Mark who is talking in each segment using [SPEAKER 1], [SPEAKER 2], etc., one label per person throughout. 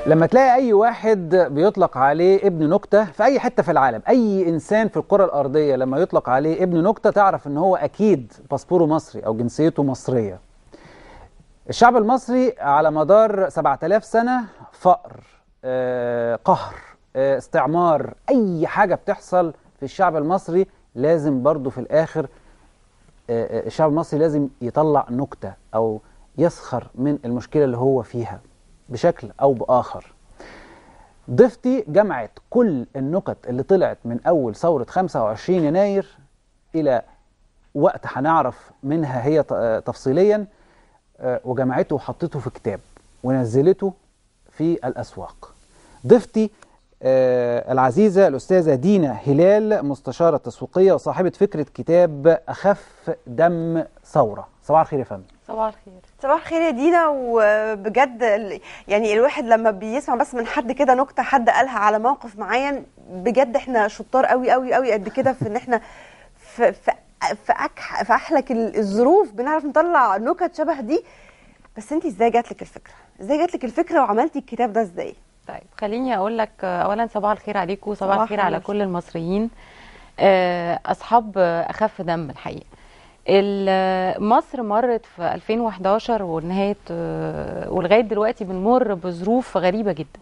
[SPEAKER 1] لما تلاقي اي واحد بيطلق عليه ابن نكته في اي حته في العالم اي انسان في الكره الارضيه لما يطلق عليه ابن نكته تعرف ان هو اكيد باسبوره مصري او جنسيته مصريه الشعب المصري على مدار 7000 سنه فقر آه، قهر آه، استعمار اي حاجه بتحصل في الشعب المصري لازم برضو في الاخر آه، آه، الشعب المصري لازم يطلع نكته او يسخر من المشكله اللي هو فيها بشكل او باخر ضيفتي جمعت كل النكت اللي طلعت من اول ثوره 25 يناير الى وقت هنعرف منها هي ت- آه، تفصيليا آه، وجمعته وحطته في كتاب ونزلته في الاسواق ضيفتي آه، العزيزه الاستاذه دينا هلال مستشاره تسويقيه وصاحبه فكره كتاب اخف دم ثوره صباح الخير يا فندم
[SPEAKER 2] صباح الخير
[SPEAKER 3] صباح الخير يا دينا وبجد ال- يعني الواحد لما بيسمع بس من حد كده نكته حد قالها على موقف معين بجد احنا شطار قوي قوي قوي قد كده في ان احنا في في في, أكح في احلك ال- الظروف بنعرف نطلع نكت شبه دي بس انت ازاي جات لك الفكره؟ ازاي جات لك الفكره وعملتي الكتاب ده ازاي؟
[SPEAKER 2] طيب خليني اقول لك آه، اولا صباح الخير عليكم وصباح
[SPEAKER 3] صباح
[SPEAKER 2] الخير على
[SPEAKER 3] النور.
[SPEAKER 2] كل المصريين آه، اصحاب آه، اخف دم الحقيقه ال- مصر مرت في 2011 ونهايه آه، ولغايه دلوقتي بنمر بظروف غريبه جدا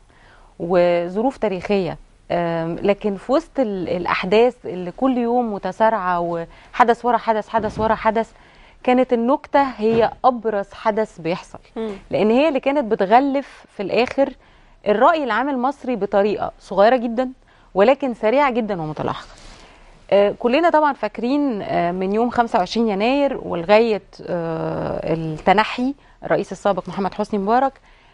[SPEAKER 2] وظروف تاريخيه آم، لكن في وسط ال- الاحداث اللي كل يوم متسارعه وحدث ورا حدث حدث ورا حدث كانت النكته هي ابرز حدث بيحصل لان هي اللي كانت بتغلف في الاخر الراي العام المصري بطريقه صغيره جدا ولكن سريعه جدا ومتلاحقه آه، كلنا طبعا فاكرين آه، من يوم 25 يناير ولغايه آه، التنحي الرئيس السابق محمد حسني مبارك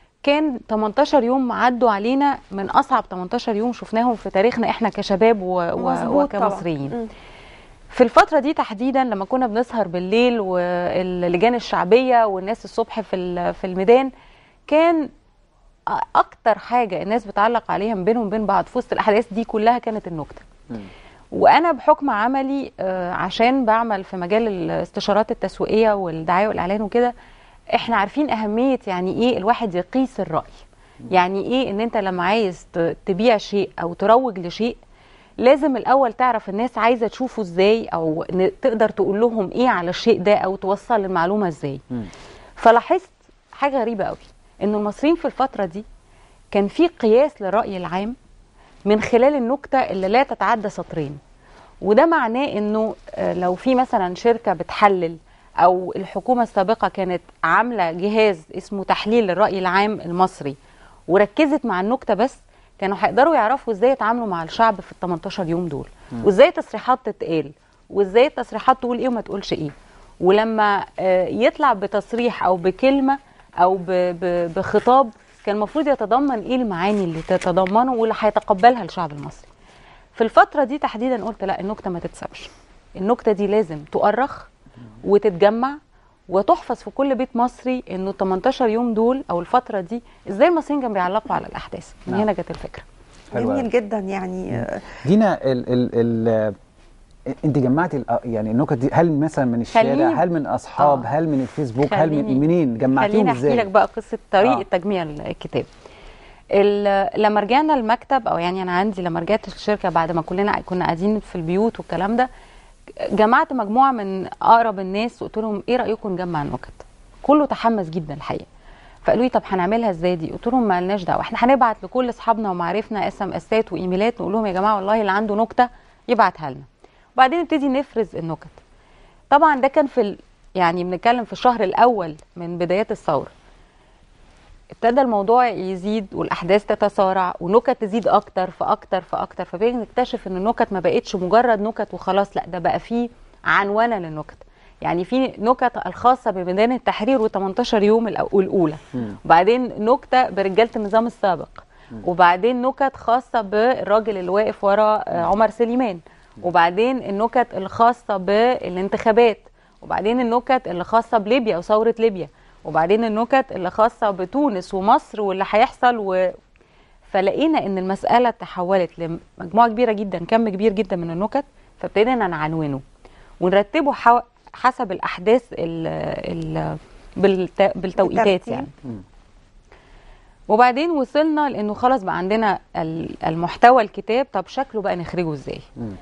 [SPEAKER 2] كان 18 يوم عدوا علينا من اصعب 18 يوم شفناهم في تاريخنا احنا كشباب و... و...
[SPEAKER 3] مظبوط طبعاً.
[SPEAKER 2] وكمصريين
[SPEAKER 3] مم.
[SPEAKER 2] في الفترة دي تحديدا لما كنا بنسهر بالليل واللجان الشعبية والناس الصبح في ال- في الميدان كان أ- أكتر حاجة الناس بتعلق عليها من بينهم وبين بعض في وسط الأحداث دي كلها كانت النكتة وأنا بحكم عملي آه، عشان بعمل في مجال الاستشارات التسويقية والدعاية والإعلان وكده احنا عارفين أهمية يعني إيه الواحد يقيس الرأي يعني إيه إن أنت لما عايز ت- تبيع شيء أو تروج لشيء لازم الاول تعرف الناس عايزه تشوفه ازاي او ن- تقدر تقول لهم ايه على الشيء ده او توصل المعلومه ازاي
[SPEAKER 1] مم.
[SPEAKER 2] فلاحظت حاجه غريبه قوي ان المصريين في الفتره دي كان في قياس للراي العام من خلال النكته اللي لا تتعدى سطرين وده معناه انه آه، لو في مثلا شركه بتحلل او الحكومه السابقه كانت عامله جهاز اسمه تحليل الراي العام المصري وركزت مع النكته بس كانوا هيقدروا يعرفوا ازاي يتعاملوا مع الشعب في ال 18 يوم دول وازاي تصريحات تتقال وازاي التصريحات تقول ايه وما تقولش ايه ولما آه، يطلع بتصريح او بكلمه او ب- ب- بخطاب كان المفروض يتضمن ايه المعاني اللي تتضمنه واللي هيتقبلها الشعب المصري في الفترة دي تحديدا قلت لا النكتة ما تتسابش النكتة دي لازم تؤرخ وتتجمع وتحفظ في كل بيت مصري انه 18 يوم دول او الفترة دي ازاي المصريين كانوا بيعلقوا على الاحداث من
[SPEAKER 1] نعم.
[SPEAKER 2] هنا جت الفكرة
[SPEAKER 1] حلو أوي.
[SPEAKER 3] جميل جدا يعني آه،
[SPEAKER 1] دينا ال ال ال انت جمعتي ال- يعني النكت دي هل مثلا من الشارع
[SPEAKER 2] خليني-
[SPEAKER 1] هل من اصحاب
[SPEAKER 2] آه.
[SPEAKER 1] هل من الفيسبوك هل من
[SPEAKER 2] خليني-
[SPEAKER 1] منين جمعتيهم
[SPEAKER 2] خليني احكي
[SPEAKER 1] ازاي
[SPEAKER 2] لك بقى قصة طريقة
[SPEAKER 1] آه.
[SPEAKER 2] آه. تجميع الكتاب ال- لما رجعنا المكتب او يعني انا عندي لما رجعت الشركه بعد ما كلنا كنا قاعدين في البيوت والكلام ده جمعت مجموعه من اقرب الناس وقلت لهم ايه رايكم نجمع النكت كله تحمس جدا الحقيقه فقالوا لي طب هنعملها ازاي دي قلت لهم ما لناش دعوه احنا هنبعت لكل اصحابنا ومعارفنا اس ام اسات وايميلات نقول لهم يا جماعه والله اللي عنده نكته يبعتها لنا وبعدين نبتدي نفرز النكت طبعا ده كان في ال... يعني بنتكلم في الشهر الاول من بدايات الثوره ابتدى الموضوع يزيد والاحداث تتسارع ونكت تزيد اكتر فاكتر فاكتر فبقينا نكتشف ان النكت ما بقتش مجرد نكت وخلاص لا ده بقى فيه عنونه للنكت يعني في نكت الخاصه بميدان التحرير و18 يوم الأو- الاولى
[SPEAKER 1] مم.
[SPEAKER 2] وبعدين نكته برجاله النظام السابق وبعدين نكت خاصه بالراجل اللي واقف ورا آه، عمر سليمان وبعدين النكت الخاصه بالانتخابات وبعدين النكت اللي خاصه بليبيا وثوره ليبيا وبعدين النكت اللي خاصه بتونس ومصر واللي هيحصل و... فلقينا ان المساله تحولت لمجموعه كبيره جدا كم كبير جدا من النكت فابتدينا نعنونه ونرتبه حو... حسب الاحداث ال... ال... بالت... بالتوقيتات
[SPEAKER 3] بالترتيب.
[SPEAKER 2] يعني
[SPEAKER 1] مم.
[SPEAKER 2] وبعدين وصلنا لانه خلاص بقى عندنا ال- المحتوى الكتاب طب شكله بقى نخرجه ازاي
[SPEAKER 1] مم.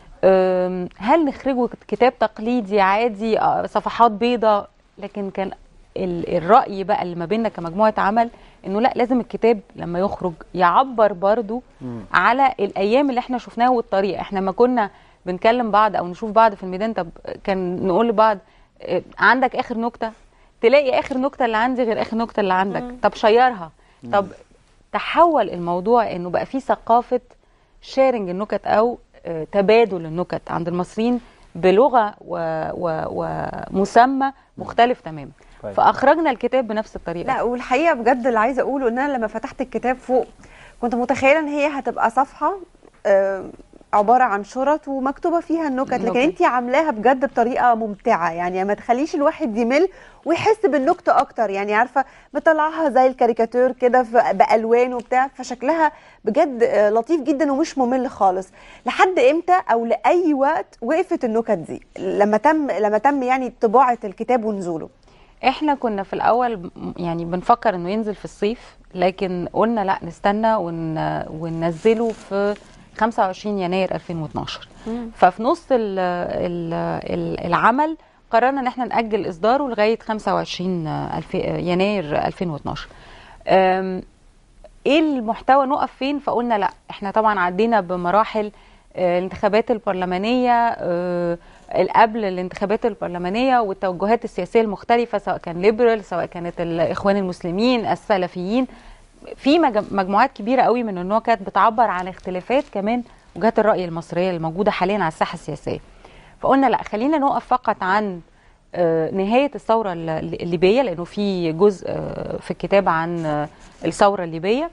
[SPEAKER 2] أم، هل نخرجه كتاب تقليدي عادي آه، صفحات بيضة لكن كان ال- الرأي بقى اللي ما بيننا كمجموعة عمل انه لا لازم الكتاب لما يخرج يعبر برضو
[SPEAKER 1] مم.
[SPEAKER 2] على الايام اللي احنا شفناها والطريق احنا ما كنا بنكلم بعض او نشوف بعض في الميدان طب كان نقول لبعض آه، عندك اخر نكته تلاقي اخر نكته اللي عندي غير اخر نكته اللي عندك طب شيرها طب تحول الموضوع انه بقى في ثقافه شيرنج النكت او آه، تبادل النكت عند المصريين بلغه و- و- ومسمى مختلف تماما
[SPEAKER 1] طيب.
[SPEAKER 2] فاخرجنا الكتاب بنفس الطريقه
[SPEAKER 3] لا والحقيقه بجد اللي عايزه اقوله ان انا لما فتحت الكتاب فوق كنت متخيله ان هي هتبقى صفحه آه، عباره عن شرط ومكتوبه فيها النكت لكن
[SPEAKER 2] النكت.
[SPEAKER 3] انت عاملاها بجد بطريقه ممتعه يعني ما تخليش الواحد يمل ويحس بالنكته اكتر يعني عارفه بطلعها زي الكاريكاتير كده في- بالوان وبتاع فشكلها بجد آه، لطيف جدا ومش ممل خالص لحد امتى او لاي وقت وقفت النكت دي لما تم لما تم يعني طباعه الكتاب ونزوله
[SPEAKER 2] احنا كنا في الاول م- يعني بنفكر انه ينزل في الصيف لكن قلنا لا نستنى ون وننزله في 25 يناير 2012 ففي نص ال ال ال العمل قررنا ان احنا ناجل اصداره لغايه 25 الف يناير 2012 أم، ايه المحتوى نقف فين فقلنا لا احنا طبعا عدينا بمراحل آه، الانتخابات البرلمانيه آه، قبل الانتخابات البرلمانيه والتوجهات السياسيه المختلفه سواء كان ليبرال سواء كانت الاخوان المسلمين السلفيين في مج- مجموعات كبيره قوي من النكت بتعبر عن اختلافات كمان وجهات الراي المصريه الموجوده حاليا على الساحه السياسيه فقلنا لا خلينا نقف فقط عن آه، نهايه الثوره الل- الليبيه لانه في جزء آه، في الكتاب عن آه، الثوره الليبيه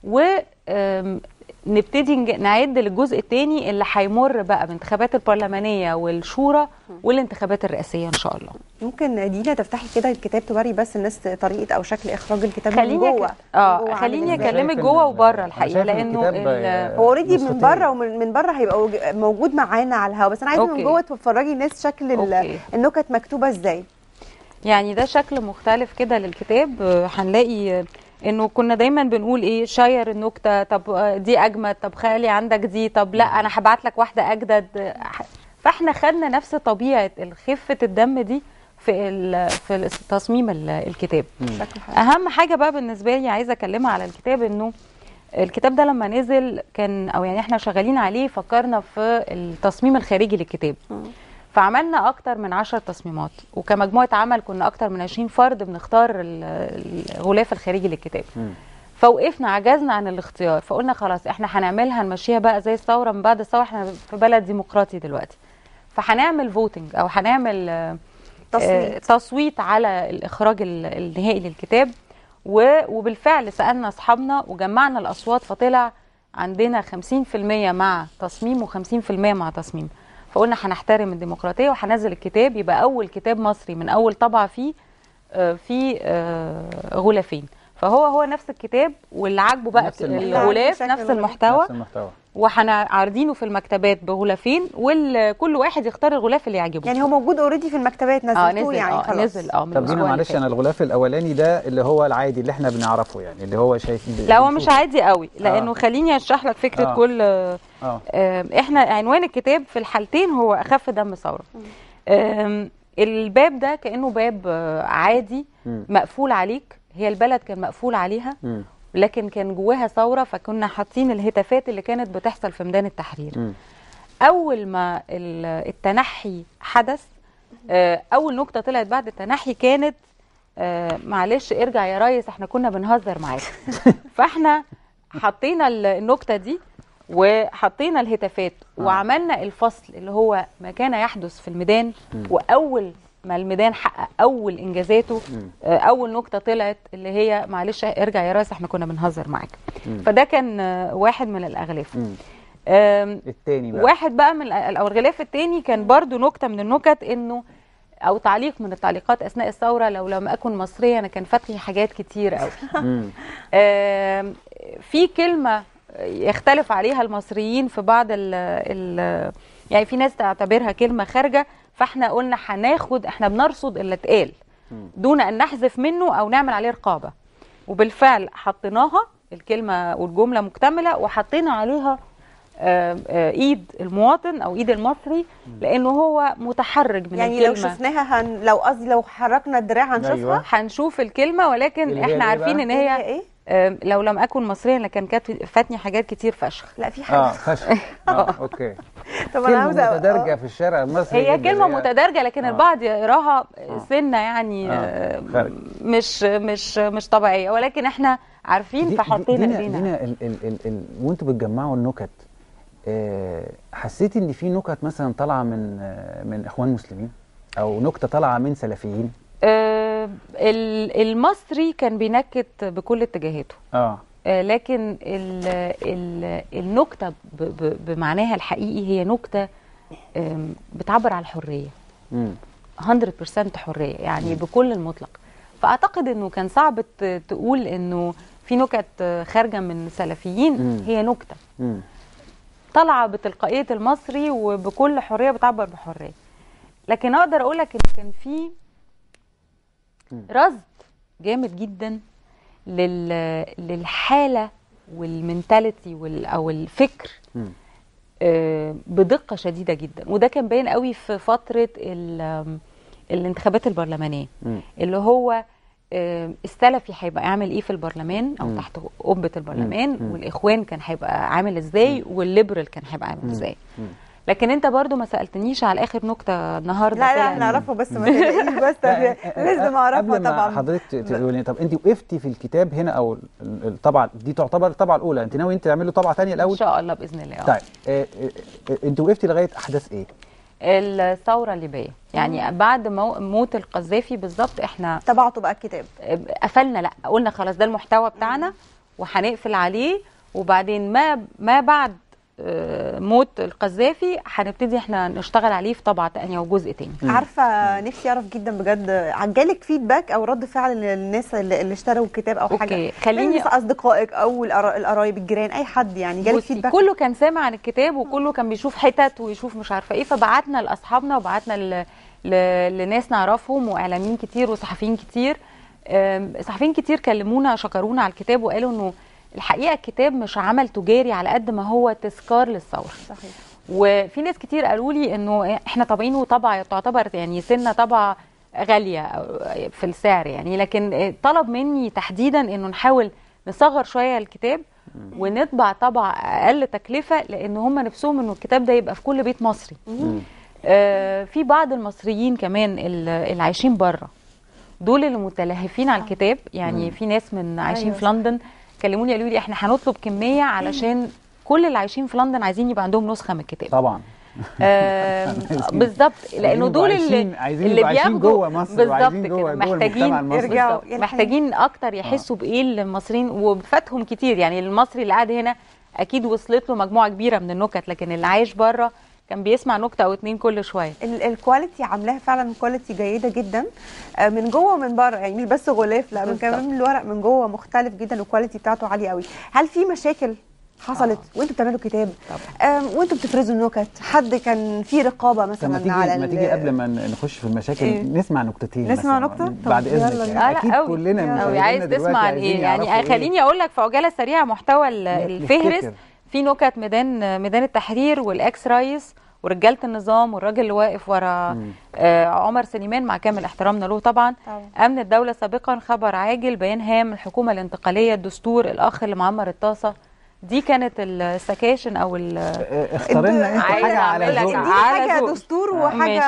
[SPEAKER 2] ونبتدي نعد للجزء الثاني اللي هيمر بقى بالانتخابات البرلمانيه والشورى والانتخابات الرئاسيه ان شاء الله
[SPEAKER 3] ممكن دينا تفتحي كده الكتاب توري بس الناس طريقه او شكل اخراج الكتاب من
[SPEAKER 2] خليني
[SPEAKER 3] جوه
[SPEAKER 2] أك... اه
[SPEAKER 3] من جوه
[SPEAKER 2] خليني
[SPEAKER 3] عامل إزاي.
[SPEAKER 2] اكلمك
[SPEAKER 1] شايف إن
[SPEAKER 2] جوه
[SPEAKER 1] ال-
[SPEAKER 2] وبره
[SPEAKER 1] أنا
[SPEAKER 2] الحقيقه
[SPEAKER 1] شايف إن
[SPEAKER 2] لانه
[SPEAKER 1] الكتاب،
[SPEAKER 2] ال-
[SPEAKER 1] آه،
[SPEAKER 3] هو اوريدي من
[SPEAKER 1] نسختين.
[SPEAKER 3] بره ومن من بره هيبقى وج- موجود معانا على الهوا بس انا عايزه من
[SPEAKER 2] أوكي.
[SPEAKER 3] جوه تفرجي الناس شكل ال-
[SPEAKER 2] أوكي.
[SPEAKER 3] النكت مكتوبه ازاي
[SPEAKER 2] يعني ده شكل مختلف كده للكتاب آه، هنلاقي آه، انه كنا دايما بنقول ايه شير النكته طب آه، دي اجمد طب خلي عندك دي طب لا انا هبعت لك واحده اجدد آه، ح- فاحنا خدنا نفس طبيعه خفه الدم دي في ال- في تصميم ال- الكتاب
[SPEAKER 3] شكله حلو
[SPEAKER 2] اهم حاجه بقى بالنسبه لي عايزه اكلمها على الكتاب انه الكتاب ده لما نزل كان او يعني احنا شغالين عليه فكرنا في التصميم الخارجي للكتاب فعملنا اكتر من عشر تصميمات وكمجموعه عمل كنا اكتر من 20 فرد بنختار ال- الغلاف الخارجي للكتاب
[SPEAKER 1] مم.
[SPEAKER 2] فوقفنا عجزنا عن الاختيار فقلنا خلاص احنا هنعملها نمشيها بقى زي الثوره من بعد الثوره احنا في بلد ديمقراطي دلوقتي فهنعمل فوتنج او هنعمل آه،
[SPEAKER 3] تصويت.
[SPEAKER 2] آه، تصويت على الاخراج ال- النهائي للكتاب و- وبالفعل سالنا اصحابنا وجمعنا الاصوات فطلع عندنا 50% مع تصميم و50% مع تصميم فقلنا هنحترم الديمقراطيه وهنزل الكتاب يبقى اول كتاب مصري من اول طبعه فيه آه، في آه، غلافين فهو هو نفس الكتاب واللي عاجبه بقى
[SPEAKER 1] نفس المحتوى.
[SPEAKER 2] الغلاف
[SPEAKER 3] شكل
[SPEAKER 2] نفس
[SPEAKER 3] الغلاف.
[SPEAKER 2] المحتوى
[SPEAKER 1] نفس المحتوى
[SPEAKER 2] وهنعرضينه في المكتبات بغلافين وكل واحد يختار الغلاف اللي يعجبه
[SPEAKER 3] يعني هو موجود اوريدي في المكتبات
[SPEAKER 2] اه
[SPEAKER 3] نزلتوه
[SPEAKER 2] نزل
[SPEAKER 3] يعني
[SPEAKER 2] اه
[SPEAKER 3] خلاص
[SPEAKER 2] نزل اه من
[SPEAKER 1] طب دينا
[SPEAKER 2] الأسبوع اللي
[SPEAKER 1] معلش
[SPEAKER 2] فات.
[SPEAKER 1] انا الغلاف الاولاني ده اللي هو العادي اللي احنا بنعرفه يعني اللي هو شايف
[SPEAKER 2] لا هو مش عادي قوي لانه
[SPEAKER 1] آه.
[SPEAKER 2] خليني اشرح لك فكره
[SPEAKER 1] آه.
[SPEAKER 2] كل آه،
[SPEAKER 1] اه
[SPEAKER 2] آه، احنا عنوان الكتاب في الحالتين هو اخف دم ثوره آم، الباب ده كانه باب آه، عادي
[SPEAKER 1] مم.
[SPEAKER 2] مقفول عليك هي البلد كان مقفول عليها
[SPEAKER 1] مم.
[SPEAKER 2] لكن كان جواها ثوره فكنا حاطين الهتافات اللي كانت بتحصل في ميدان التحرير
[SPEAKER 1] مم.
[SPEAKER 2] اول ما ال- التنحي حدث آه، اول نكته طلعت بعد التنحي كانت آه، معلش ارجع يا ريس احنا كنا بنهزر معاك فاحنا حطينا ال- النكته دي وحطينا الهتافات
[SPEAKER 1] آه.
[SPEAKER 2] وعملنا الفصل اللي هو ما كان يحدث في الميدان واول ما الميدان حقق اول انجازاته
[SPEAKER 1] مم.
[SPEAKER 2] آه، اول نكته طلعت اللي هي معلش ارجع يا ريس احنا كنا بنهزر معاك
[SPEAKER 1] مم.
[SPEAKER 2] فده كان آه، واحد من الاغلاف
[SPEAKER 1] مم.
[SPEAKER 2] آم،
[SPEAKER 1] التاني بقى
[SPEAKER 2] واحد بقى من ال- او الغلاف التاني كان برضو نكته من النكت انه او تعليق من التعليقات اثناء الثوره لو لم اكن مصريه انا كان فاتني حاجات كتير قوي
[SPEAKER 1] مم.
[SPEAKER 2] آم، في كلمه يختلف عليها المصريين في بعض ال ال يعني في ناس تعتبرها كلمه خارجه فاحنا قلنا هناخد احنا بنرصد اللي اتقال
[SPEAKER 1] مم.
[SPEAKER 2] دون ان نحذف منه او نعمل عليه رقابه وبالفعل حطيناها الكلمه والجمله مكتمله وحطينا عليها آه، آه، ايد المواطن او ايد المصري لانه هو متحرج من
[SPEAKER 3] يعني لو
[SPEAKER 2] الكلمه
[SPEAKER 3] شفناها هن... لو قصدي لو حركنا الدراع هنشوفها
[SPEAKER 1] أيوة.
[SPEAKER 2] هنشوف الكلمه ولكن
[SPEAKER 1] اللي هي
[SPEAKER 2] احنا
[SPEAKER 1] إيه
[SPEAKER 2] عارفين
[SPEAKER 1] بقى؟
[SPEAKER 2] ان
[SPEAKER 3] هي
[SPEAKER 2] هي
[SPEAKER 3] ايه
[SPEAKER 2] آه، لو لم اكن مصريا لكن كانت فاتني حاجات كتير فشخ
[SPEAKER 3] لا في حاجه
[SPEAKER 1] اه فشل اه اوكي
[SPEAKER 3] طب انا
[SPEAKER 1] كلمه
[SPEAKER 3] عاوزه
[SPEAKER 1] متدرجه في الشارع المصري
[SPEAKER 2] هي
[SPEAKER 1] جداً.
[SPEAKER 2] كلمه متدرجه لكن
[SPEAKER 1] آه.
[SPEAKER 2] البعض يقراها سنه يعني
[SPEAKER 1] آه،
[SPEAKER 2] آه،
[SPEAKER 1] خارج.
[SPEAKER 2] مش مش مش طبيعيه ولكن احنا عارفين
[SPEAKER 1] دي-
[SPEAKER 2] فحطينا
[SPEAKER 1] دينا
[SPEAKER 2] ايدينا
[SPEAKER 1] دينا ال ال ال ال وانتوا بتجمعوا النكت آه حسيتي ان في نكت مثلا طالعه من آه من اخوان مسلمين او نكته طالعه من سلفيين
[SPEAKER 2] آه، ال- المصري كان بينكت بكل اتجاهاته
[SPEAKER 1] اه
[SPEAKER 2] آه، لكن ال ال النكته ب- ب- بمعناها الحقيقي هي نكته آم، بتعبر عن الحريه
[SPEAKER 1] امم
[SPEAKER 2] 100% حريه يعني بكل المطلق فاعتقد انه كان صعب ت- تقول انه في نكت آه، خارجه من سلفيين
[SPEAKER 1] مم.
[SPEAKER 2] هي نكته
[SPEAKER 1] امم
[SPEAKER 2] طالعه بتلقائيه المصري وبكل حريه بتعبر بحريه لكن اقدر اقول لك ان كان في رصد جامد جدا لل للحاله والمنتاليتي وال او الفكر
[SPEAKER 1] مم.
[SPEAKER 2] آه، بدقه شديده جدا وده كان باين قوي في فتره ال- الانتخابات البرلمانيه
[SPEAKER 1] مم.
[SPEAKER 2] اللي هو آه، السلفي هيبقى عامل ايه في البرلمان او
[SPEAKER 1] مم.
[SPEAKER 2] تحت قبه البرلمان
[SPEAKER 1] مم.
[SPEAKER 2] والاخوان كان هيبقى عامل ازاي والليبرال كان هيبقى عامل ازاي لكن انت برضو ما سالتنيش على اخر نكته النهارده
[SPEAKER 3] لا لا
[SPEAKER 2] طلعت.
[SPEAKER 3] احنا نعرفه بس ما تقلقيش بس
[SPEAKER 1] لا،
[SPEAKER 3] لازم اعرفها
[SPEAKER 1] قبل ما
[SPEAKER 3] طبعا
[SPEAKER 1] حضرتك تقولي طب انت وقفتي في الكتاب هنا او ال- ال- الطبعه دي تعتبر الطبعه الاولى انت ناوي انت تعملي له طبعه ثانيه
[SPEAKER 2] ان
[SPEAKER 1] الاول
[SPEAKER 2] شاء الله باذن الله آه.
[SPEAKER 1] طيب آه، آه، آه، انت وقفتي لغايه احداث ايه
[SPEAKER 2] الثوره الليبيه يعني بعد مو- موت القذافي بالظبط احنا
[SPEAKER 3] تبعته بقى الكتاب
[SPEAKER 2] قفلنا لا قلنا خلاص ده المحتوى بتاعنا وهنقفل عليه وبعدين ما ما بعد آه، موت القذافي هنبتدي احنا نشتغل عليه في طبعه تانية وجزء تاني
[SPEAKER 3] عارفه نفسي اعرف جدا بجد جالك فيدباك او رد فعل للناس اللي اللي اشتروا الكتاب او حاجه
[SPEAKER 2] أوكي، خليني-
[SPEAKER 3] من اصدقائك او القرا- القرايب الجيران اي حد يعني جالك
[SPEAKER 2] بصي
[SPEAKER 3] فيدباك
[SPEAKER 2] كله كان سامع عن الكتاب وكله كان بيشوف حتت ويشوف مش عارفه ايه فبعتنا لاصحابنا وبعتنا ل... ل... لناس نعرفهم واعلاميين كتير وصحفيين كتير أم، صحفيين كتير كلمونا شكرونا على الكتاب وقالوا انه الحقيقه الكتاب مش عمل تجاري على قد ما هو تذكار للثوره
[SPEAKER 3] صحيح
[SPEAKER 2] وفي ناس كتير قالوا لي انه احنا طابعينه طبعه تعتبر يعني سنه طبعه غاليه أو- في السعر يعني لكن طلب مني تحديدا انه نحاول نصغر شويه الكتاب ونطبع طبعه اقل تكلفه لان هم نفسهم انه الكتاب ده يبقى في كل بيت مصري آه، في بعض المصريين كمان ال- اللي عايشين بره دول اللي متلهفين على الكتاب يعني في ناس من عايشين
[SPEAKER 3] أيوة
[SPEAKER 2] في لندن كلموني قالوا لي احنا هنطلب كميه علشان كل اللي عايشين في لندن عايزين يبقى عندهم نسخه من الكتاب
[SPEAKER 1] طبعا
[SPEAKER 2] آم،
[SPEAKER 1] عايزين-
[SPEAKER 2] بالظبط لانه
[SPEAKER 1] يبقوا
[SPEAKER 2] دول
[SPEAKER 1] عايشين-
[SPEAKER 2] اللي
[SPEAKER 1] عايزين
[SPEAKER 2] اللي
[SPEAKER 1] يبقوا عايشين
[SPEAKER 2] بياخدوا
[SPEAKER 1] جوه مصر
[SPEAKER 2] بالظبط
[SPEAKER 1] وعايزين
[SPEAKER 2] كده
[SPEAKER 1] جوه- جوه
[SPEAKER 2] محتاجين
[SPEAKER 1] المجتمع المصري.
[SPEAKER 3] يرجعوا
[SPEAKER 2] بالظبط.
[SPEAKER 3] يلحقوا.
[SPEAKER 2] محتاجين اكتر يحسوا بايه المصريين وبفاتهم كتير يعني المصري اللي قاعد هنا اكيد وصلت له مجموعه كبيره من النكت لكن اللي عايش بره كان بيسمع نكته او اتنين كل شويه
[SPEAKER 3] ال- الكواليتي عاملاها فعلا كواليتي جيده جدا آه، من جوه ومن بره يعني مش بس غلاف لا من
[SPEAKER 2] بالظبط.
[SPEAKER 3] كمان من الورق من جوه مختلف جدا والكواليتي بتاعته عاليه قوي هل في مشاكل حصلت وانتوا بتعملوا كتاب آم، وانتوا بتفرزوا النكت حد كان في رقابه
[SPEAKER 1] طب ما
[SPEAKER 3] مثلا
[SPEAKER 1] تيجي
[SPEAKER 3] على
[SPEAKER 1] ما
[SPEAKER 3] ال-
[SPEAKER 1] تيجي قبل ما ن- نخش في المشاكل
[SPEAKER 3] إيه؟
[SPEAKER 1] نسمع نكتتين
[SPEAKER 3] نسمع
[SPEAKER 1] مثلاً
[SPEAKER 3] نكتة؟ طب
[SPEAKER 1] بعد
[SPEAKER 3] يلا
[SPEAKER 1] اذنك
[SPEAKER 3] بينا.
[SPEAKER 1] يعني
[SPEAKER 2] لا،
[SPEAKER 1] اكيد
[SPEAKER 2] لا، أوي.
[SPEAKER 1] كلنا
[SPEAKER 3] يلا.
[SPEAKER 1] مشاهدينا
[SPEAKER 2] أوي عايز
[SPEAKER 1] دلوقتي
[SPEAKER 2] تسمع عن
[SPEAKER 1] عايزين
[SPEAKER 2] ايه يعني
[SPEAKER 1] يعرفوا إيه.
[SPEAKER 2] خليني اقول لك في عجاله سريعه محتوى ال-
[SPEAKER 1] ن-
[SPEAKER 2] الفهرس
[SPEAKER 1] نفتكر.
[SPEAKER 2] في نكت ميدان ميدان التحرير والاكس رايس ورجاله النظام والراجل اللي واقف ورا آه عمر سليمان مع كامل احترامنا له طبعا
[SPEAKER 3] طبعاً.
[SPEAKER 2] امن الدوله سابقا خبر عاجل بيان هام الحكومه الانتقاليه الدستور الاخ اللي معمر الطاسه دي كانت السكاشن او ال-
[SPEAKER 1] آه، اختار لنا انت
[SPEAKER 2] عايزة
[SPEAKER 1] حاجه على
[SPEAKER 2] أعمل لك
[SPEAKER 1] ذوقك
[SPEAKER 3] دي
[SPEAKER 2] على
[SPEAKER 3] حاجه
[SPEAKER 2] ذوق.
[SPEAKER 3] دستور
[SPEAKER 2] آه.
[SPEAKER 3] وحاجه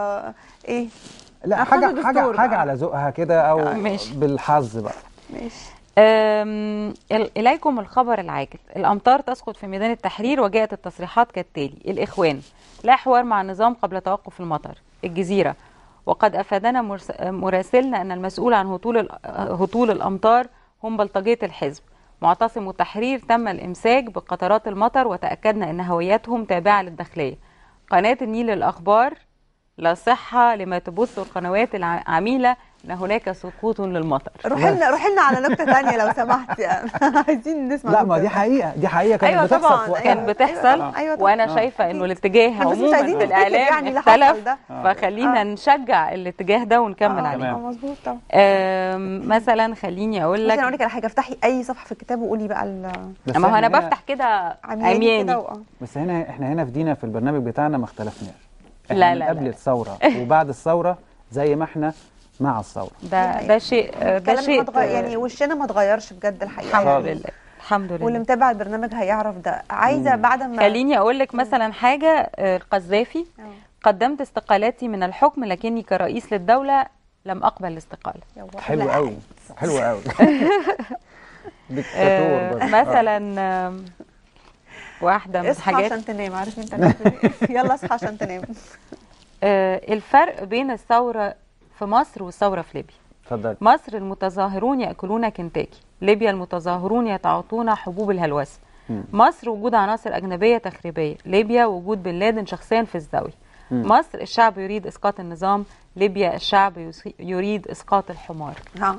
[SPEAKER 3] ايه
[SPEAKER 1] لا
[SPEAKER 3] ناخد
[SPEAKER 1] حاجه
[SPEAKER 3] الدستور
[SPEAKER 1] حاجه حاجه
[SPEAKER 3] بقى.
[SPEAKER 1] على ذوقها كده او
[SPEAKER 2] ماشي.
[SPEAKER 1] بالحظ بقى
[SPEAKER 3] ماشي
[SPEAKER 2] أم، ال- إليكم الخبر العاجل الأمطار تسقط في ميدان التحرير وجاءت التصريحات كالتالي الإخوان لا حوار مع النظام قبل توقف المطر الجزيرة وقد أفادنا مرس- مراسلنا أن المسؤول عن هطول ال- هطول الأمطار هم بلطجية الحزب معتصم التحرير تم الإمساك بقطرات المطر وتأكدنا أن هويتهم تابعة للداخلية قناة النيل للأخبار لا صحة لما تبث القنوات العميلة ان هناك سقوط للمطر
[SPEAKER 3] روحي لنا روحي لنا على نكته ثانيه لو سمحت يعني عايزين نسمع
[SPEAKER 1] لا ما
[SPEAKER 3] نكتة
[SPEAKER 1] دي حقيقه دي حقيقه كانت
[SPEAKER 3] أيوة
[SPEAKER 1] بتحصل
[SPEAKER 3] طبعاً،
[SPEAKER 1] في وقتها.
[SPEAKER 2] كان
[SPEAKER 3] أيوة.
[SPEAKER 2] بتحصل
[SPEAKER 3] أيوة، أيوة طبعاً.
[SPEAKER 2] وانا
[SPEAKER 1] آه.
[SPEAKER 2] شايفه انه
[SPEAKER 3] أكيد.
[SPEAKER 2] الاتجاه
[SPEAKER 3] إحنا بس مش
[SPEAKER 2] عموما
[SPEAKER 3] عايزين
[SPEAKER 2] في
[SPEAKER 3] نفتكر
[SPEAKER 2] الاعلام
[SPEAKER 3] يعني اللي حصل
[SPEAKER 2] اختلف
[SPEAKER 3] ده.
[SPEAKER 2] فخلينا
[SPEAKER 3] آه.
[SPEAKER 2] نشجع الاتجاه ده ونكمل
[SPEAKER 3] آه،
[SPEAKER 2] عليه
[SPEAKER 3] آه، مظبوط طبعا
[SPEAKER 2] آم، مثلا خليني اقول
[SPEAKER 3] بس انا اقول
[SPEAKER 2] لك
[SPEAKER 3] لك على حاجه افتحي اي صفحه في الكتاب وقولي بقى ال-
[SPEAKER 1] بس
[SPEAKER 2] ما هو انا
[SPEAKER 1] إحنا هنا-
[SPEAKER 2] بفتح كده
[SPEAKER 3] عمياني
[SPEAKER 2] عمياني
[SPEAKER 3] كده و- آه.
[SPEAKER 1] بس هنا احنا هنا في دينا في البرنامج بتاعنا ما اختلفناش احنا
[SPEAKER 2] لا،
[SPEAKER 1] من
[SPEAKER 2] لا،
[SPEAKER 1] قبل
[SPEAKER 2] لا.
[SPEAKER 1] الثوره وبعد الثوره زي ما احنا مع الثوره
[SPEAKER 2] ده ده شيء ده
[SPEAKER 3] الكلام
[SPEAKER 2] شيء
[SPEAKER 3] ما اتغير يعني وشنا ما اتغيرش بجد الحقيقه
[SPEAKER 2] الحمد
[SPEAKER 3] يعني.
[SPEAKER 2] لله الحمد
[SPEAKER 3] واللي
[SPEAKER 2] لله
[SPEAKER 3] متابع البرنامج هيعرف ده عايزه بعد ما
[SPEAKER 2] خليني اقول لك مثلا حاجه آه، القذافي
[SPEAKER 3] آه.
[SPEAKER 2] قدمت استقالتي من الحكم لكني كرئيس للدوله لم اقبل الاستقاله
[SPEAKER 3] يلا.
[SPEAKER 1] حلو
[SPEAKER 3] لا.
[SPEAKER 1] قوي حلو قوي
[SPEAKER 2] آه،
[SPEAKER 1] ديكتاتور بس.
[SPEAKER 2] مثلا آم، واحده من
[SPEAKER 3] اصحى
[SPEAKER 2] الحاجات
[SPEAKER 3] عشان تنام عارف انت هتعمل إيه؟ يلا اصحى عشان تنام
[SPEAKER 2] آه، الفرق بين الثوره في مصر والثوره في ليبيا
[SPEAKER 1] اتفضل
[SPEAKER 2] مصر المتظاهرون ياكلون كنتاكي ليبيا المتظاهرون يتعاطون حبوب الهلوسه
[SPEAKER 1] مم.
[SPEAKER 2] مصر وجود عناصر أجنبية تخريبية ليبيا وجود بن لادن شخصيا في الزاوية
[SPEAKER 1] مم.
[SPEAKER 2] مصر الشعب يريد إسقاط النظام ليبيا الشعب يس- يريد إسقاط الحمار
[SPEAKER 3] اه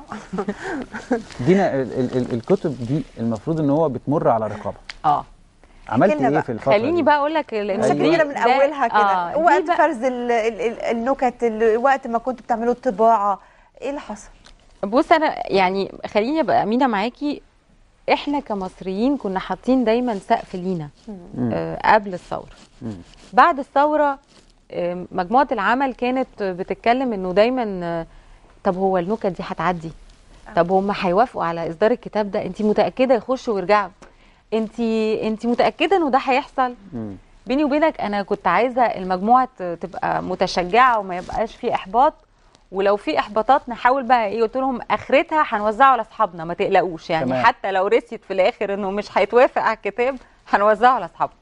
[SPEAKER 1] دينا ال ال ال الكتب دي المفروض ان هو بتمر على رقابه
[SPEAKER 2] اه
[SPEAKER 1] عملت
[SPEAKER 3] لنا
[SPEAKER 1] ايه
[SPEAKER 3] بقى.
[SPEAKER 1] في الفتره
[SPEAKER 2] خليني
[SPEAKER 1] دي؟
[SPEAKER 2] بقى أقول لك لأن
[SPEAKER 1] أيوة.
[SPEAKER 3] شكل كده من
[SPEAKER 2] ده-
[SPEAKER 3] اولها كده
[SPEAKER 2] آه، دي
[SPEAKER 3] وقت
[SPEAKER 2] بقى-
[SPEAKER 3] فرز ال ال ال النكت ال- وقت ما كنتوا بتعملوا الطباعه ايه اللي حصل؟
[SPEAKER 2] بص أنا يعني خليني أبقى أمينة معاكي إحنا كمصريين كنا حاطين دايما سقف لينا
[SPEAKER 1] مم.
[SPEAKER 2] آه، قبل الثورة
[SPEAKER 1] مم.
[SPEAKER 2] بعد الثورة آه، مجموعة العمل كانت بتتكلم انه دايما آه، طب هو النكت دي هتعدي طب هم هيوافقوا على اصدار الكتاب ده انت متأكدة يخشوا ويرجعوا انت انت متأكدة انه ده هيحصل
[SPEAKER 1] مم.
[SPEAKER 2] بيني وبينك انا كنت عايزة المجموعة ت- تبقى متشجعة وما يبقاش في احباط ولو في احباطات نحاول بقى ايه قلت لهم اخرتها هنوزعه على اصحابنا ما تقلقوش يعني
[SPEAKER 1] تمام.
[SPEAKER 2] حتى لو رسيت في الاخر انه مش هيتوافق على الكتاب هنوزعه على اصحابنا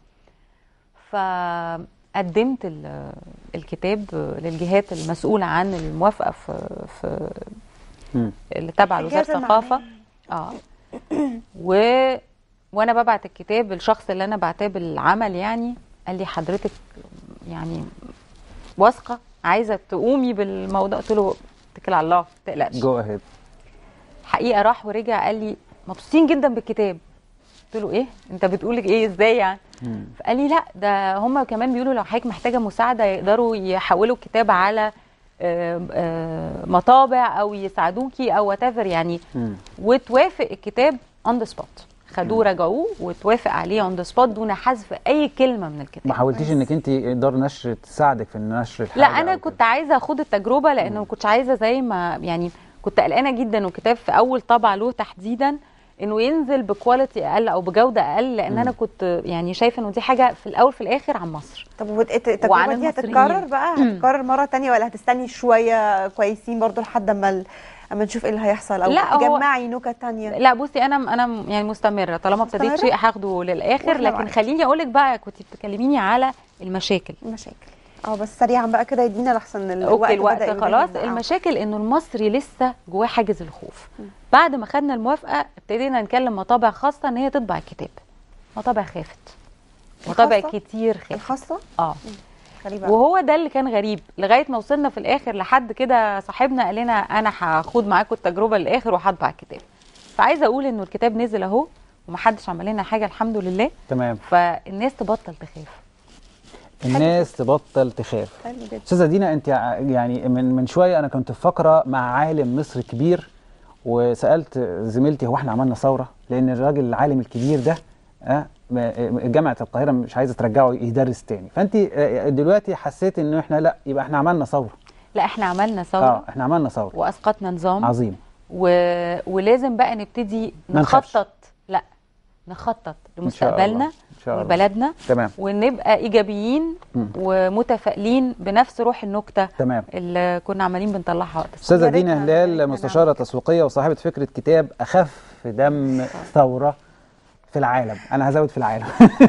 [SPEAKER 2] فقدمت ال- الكتاب للجهات المسؤولة عن الموافقة في, في
[SPEAKER 1] مم.
[SPEAKER 2] اللي تبع
[SPEAKER 3] الجهاز
[SPEAKER 2] لوزارة الثقافة اه و وانا ببعت الكتاب الشخص اللي انا بعتاه بالعمل يعني قال لي حضرتك يعني واثقة عايزة تقومي بالموضوع قلت له اتكل على الله ما تقلقش
[SPEAKER 1] جو اهيد
[SPEAKER 2] حقيقه راح ورجع قال لي مبسوطين جدا بالكتاب قلت له ايه انت بتقول ايه ازاي يعني فقال لي لا ده هم كمان بيقولوا لو حضرتك محتاجه مساعده يقدروا يحولوا الكتاب على آه، آه، مطابع او يساعدوكي او وات يعني وتوافق الكتاب اون ذا سبوت خدوه رجعوه وتوافق عليه اون ذا سبوت دون حذف اي كلمه من الكتاب
[SPEAKER 1] ما حاولتيش انك انت دار نشر تساعدك في نشر الحاجه
[SPEAKER 2] لا انا
[SPEAKER 1] أو
[SPEAKER 2] كنت عايزه اخد التجربه لانه ما كنتش عايزه زي ما يعني كنت قلقانه جدا والكتاب في اول طبعه له تحديدا انه ينزل بكواليتي اقل او بجوده اقل لان
[SPEAKER 1] مم.
[SPEAKER 2] انا كنت يعني شايفه انه دي حاجه في الاول في الاخر عن مصر
[SPEAKER 3] طب وت- الت-
[SPEAKER 2] وعن
[SPEAKER 3] التجربه دي
[SPEAKER 2] المصريين.
[SPEAKER 3] هتتكرر بقى هتتكرر مره تانية ولا هتستني شويه كويسين برضو لحد اما ال- اما نشوف ايه اللي هيحصل او
[SPEAKER 2] لا، هو-
[SPEAKER 3] تجمعي نكت تانية
[SPEAKER 2] لا بصي انا انا يعني مستمره طالما ابتديت
[SPEAKER 3] مستمرة؟
[SPEAKER 2] شيء هاخده للاخر
[SPEAKER 3] وإحنا
[SPEAKER 2] لكن
[SPEAKER 3] معاكي.
[SPEAKER 2] خليني اقول لك بقى كنت بتكلميني على المشاكل
[SPEAKER 3] المشاكل اه بس سريعا بقى كده يدينا لحسن الوقت
[SPEAKER 2] اوكي الوقت
[SPEAKER 3] بدأ
[SPEAKER 2] خلاص
[SPEAKER 3] يبهدلنا. آه.
[SPEAKER 2] المشاكل انه المصري لسه جواه حاجز الخوف بعد ما خدنا الموافقه ابتدينا نكلم مطابع خاصه ان هي تطبع الكتاب مطابع خافت مطابع
[SPEAKER 3] الخاصة؟
[SPEAKER 2] كتير خافت
[SPEAKER 3] الخاصه
[SPEAKER 2] اه
[SPEAKER 3] غريبه أوي.
[SPEAKER 2] وهو ده اللي كان غريب لغايه ما وصلنا في الاخر لحد كده صاحبنا قال لنا انا هاخد معاكم التجربه للاخر وهطبع الكتاب فعايزه اقول انه الكتاب نزل اهو ومحدش عمل لنا حاجه الحمد لله
[SPEAKER 1] تمام
[SPEAKER 2] فالناس تبطل تخاف
[SPEAKER 1] الناس تبطل تخاف
[SPEAKER 3] حلو جدا
[SPEAKER 1] استاذه دينا انت ع- يعني من من شويه انا كنت في فقره مع عالم مصري كبير وسالت زميلتي هو احنا عملنا ثوره لان الراجل العالم الكبير ده اه م- جامعه القاهره مش عايزه ترجعه يدرس تاني فانت آه، دلوقتي حسيت انه احنا لا يبقى احنا عملنا ثوره
[SPEAKER 2] لا احنا عملنا
[SPEAKER 1] اه
[SPEAKER 2] ثوره
[SPEAKER 1] احنا عملنا ثوره
[SPEAKER 2] واسقطنا نظام
[SPEAKER 1] عظيم
[SPEAKER 2] و... ولازم بقى نبتدي
[SPEAKER 1] ما نخافش.
[SPEAKER 2] نخطط لا نخطط
[SPEAKER 1] إن شاء الله.
[SPEAKER 2] لمستقبلنا
[SPEAKER 1] ان شاء الله
[SPEAKER 2] ولبلدنا
[SPEAKER 1] تمام
[SPEAKER 2] ونبقى ايجابيين
[SPEAKER 1] مم.
[SPEAKER 2] ومتفائلين بنفس روح النكته
[SPEAKER 1] تمام
[SPEAKER 2] اللي كنا عمالين بنطلعها وقت الثورة.
[SPEAKER 1] استاذه
[SPEAKER 3] يا ريت
[SPEAKER 1] دينا
[SPEAKER 3] نعمل-
[SPEAKER 1] هلال
[SPEAKER 3] نعمل
[SPEAKER 1] مستشاره تسويقيه وصاحبه فكره كتاب اخف دم ثوره في العالم انا هزود في العالم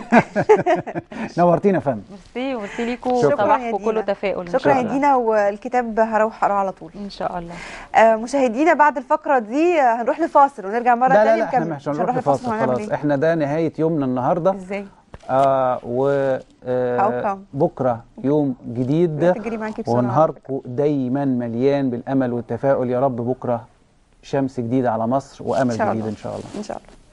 [SPEAKER 1] نورتينا يا فندم
[SPEAKER 2] ميرسي وميرسي ليكوا
[SPEAKER 1] شكراً.
[SPEAKER 2] صباحكم
[SPEAKER 3] يا
[SPEAKER 2] كله
[SPEAKER 3] دينا.
[SPEAKER 2] تفاؤل ان
[SPEAKER 3] شكرا
[SPEAKER 2] شاء
[SPEAKER 3] يا
[SPEAKER 2] الله
[SPEAKER 3] دينا والكتاب هروح اقراه على طول
[SPEAKER 2] ان شاء الله
[SPEAKER 3] آه مشاهدينا بعد الفقره دي آه، هنروح لفاصل ونرجع مره
[SPEAKER 1] لا لا
[SPEAKER 3] تانية
[SPEAKER 1] لا احنا
[SPEAKER 3] نكمل.
[SPEAKER 1] مش هنروح لفاصل
[SPEAKER 3] وهنعمل
[SPEAKER 1] خلاص
[SPEAKER 3] إيه؟
[SPEAKER 1] احنا ده نهايه يومنا النهارده
[SPEAKER 3] ازاي
[SPEAKER 1] آه و آه
[SPEAKER 3] Welcome.
[SPEAKER 1] بكره يوم جديد
[SPEAKER 3] تجري معاكي بسرعة.
[SPEAKER 1] ونهاركم دايما مليان بالامل والتفاؤل يا رب بكره شمس جديده على مصر
[SPEAKER 3] إن
[SPEAKER 1] وامل
[SPEAKER 3] شاء
[SPEAKER 1] جديد
[SPEAKER 3] الله.
[SPEAKER 1] ان شاء الله
[SPEAKER 3] ان شاء الله